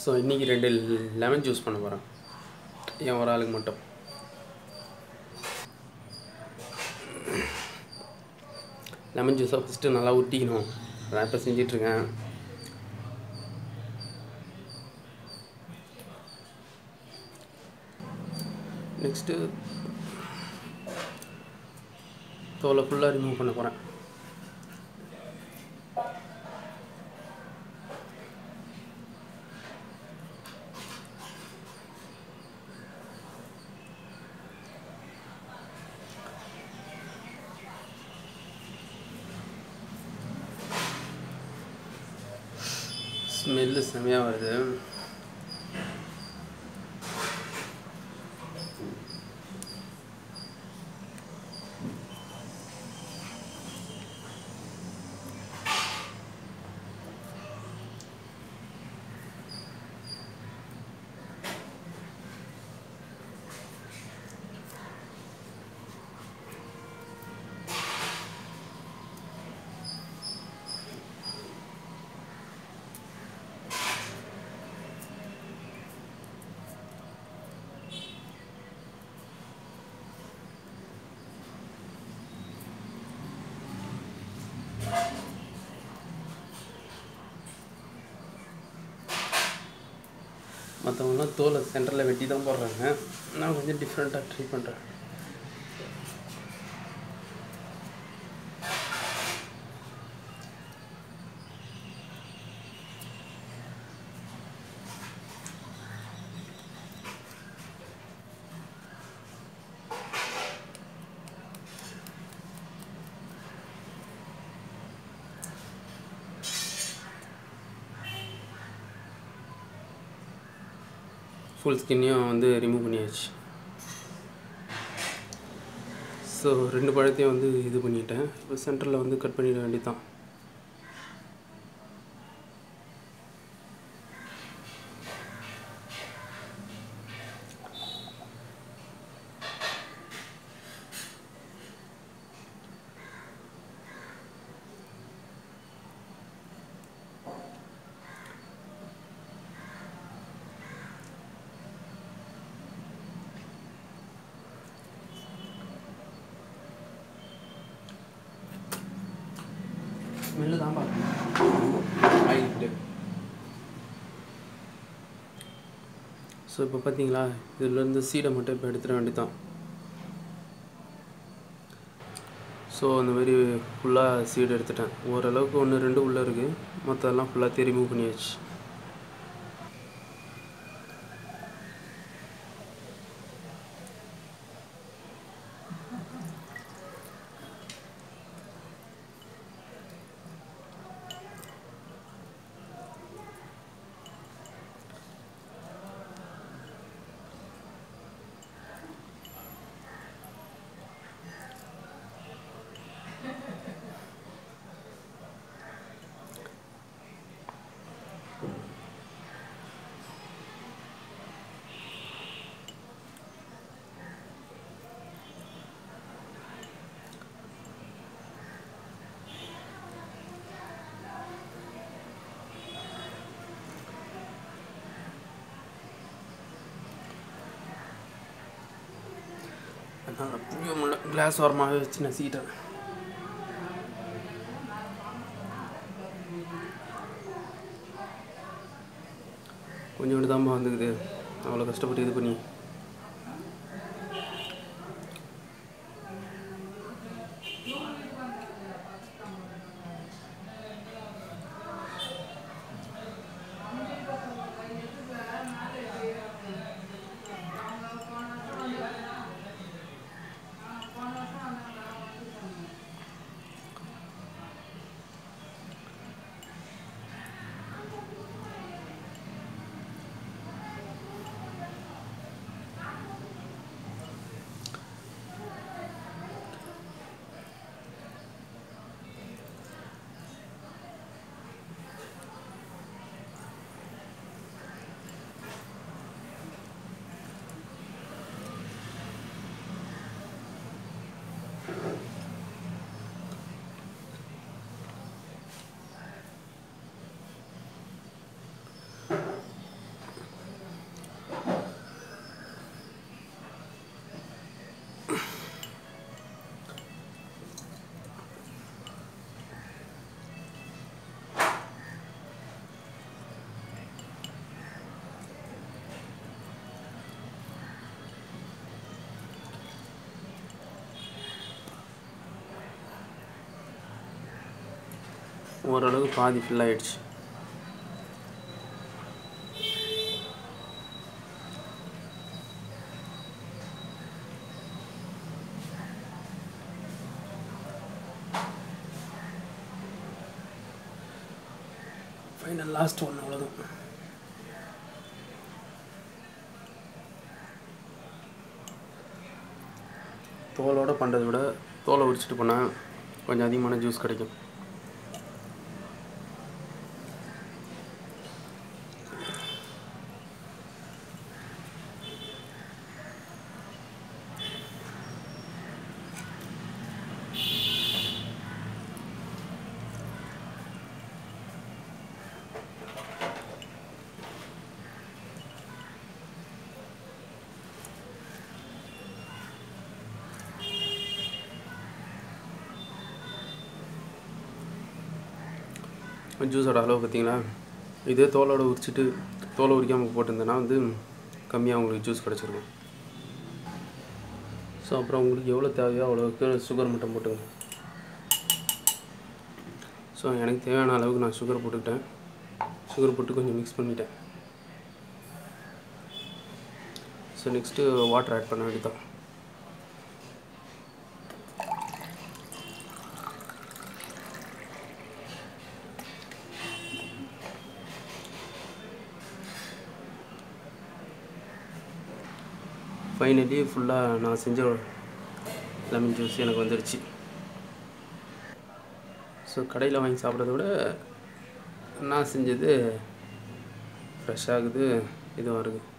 so இன்றைக்கி ரெண்டு lemon juice பண்ண போகிறேன் என் ஒரு ஆளுக்கு மட்டும் லெமன் ஜூஸை ஃபஸ்ட்டு நல்லா ஊற்றிக்கணும் அதான் இப்போ செஞ்சிட்ருக்கேன் நெக்ஸ்ட்டு தோலை ஃபுல்லாக ரிமூவ் பண்ண போகிறேன் ஸ்மெல்லு செமையாக வருது மற்றவங்களாம் தோலை சென்டரில் வெட்டி தான் போடுறாங்க நான் கொஞ்சம் டிஃப்ரெண்ட்டாக ட்ரை பண்ணுறேன் ஃபுல் ஸ்கின்னையும் வந்து ரிமூவ் பண்ணியாச்சு ஸோ ரெண்டு பழத்தையும் வந்து இது பண்ணிட்டேன் இப்போ சென்டரில் வந்து கட் பண்ணிட வேண்டியதான் ஸ்மெல்லு தான் ஆகிட்டு ஸோ இப்போ பார்த்தீங்களா இதுலேருந்து சீடை மட்டும் இப்போ எடுத்துட வேண்டியதான் ஸோ அந்த மாதிரி ஃபுல்லாக சீடு எடுத்துட்டேன் ஓரளவுக்கு ஒன்று ரெண்டு உள்ளே இருக்குது மற்றதெல்லாம் ஃபுல்லாக ரிமூவ் பண்ணியாச்சு அதனால் புரிய முடியல கிளாஸ் ஓரமாகவே வச்சு நசிக்கிட்டேன் கொஞ்சோண்டு தான்ப்பா வந்துக்குது அவ்வளோ கஷ்டப்பட்டு இது பண்ணி ஓரளவுக்கு பாதி ஃபில் ஆயிடுச்சு ஃபைனல் லாஸ்ட் ஒன்று அவ்வளோதான் தோலோட பண்ணுறதை விட தோலை உரிச்சிட்டு பண்ணால் கொஞ்சம் அதிகமான ஜூஸ் கிடைக்கும் ஜூஸோட அளவு பார்த்தீங்களா இதே தோலோட உரிச்சிட்டு தோலை உரிக்காமல் போட்டிருந்தேன்னா வந்து கம்மியாக உங்களுக்கு ஜூஸ் கிடச்சிருக்கும் ஸோ அப்புறம் உங்களுக்கு எவ்வளோ தேவையோ அவ்வளோவுக்கு சுகர் மட்டும் போட்டுங்க ஸோ எனக்கு தேவையான அளவுக்கு நான் சுகர் போட்டுக்கிட்டேன் சுகர் போட்டு கொஞ்சம் மிக்ஸ் பண்ணிட்டேன் ஸோ நெக்ஸ்ட்டு வாட்டர் ஆட் பண்ண வேண்டியதான் ஃபைனலி ஃபுல்லாக நான் செஞ்ச லெமன் ஜூஸ் எனக்கு வந்துடுச்சு ஸோ கடையில் வாங்கி சாப்பிட்றத விட நான் செஞ்சது ஃப்ரெஷ்ஷாகுது இதுவாக இருக்குது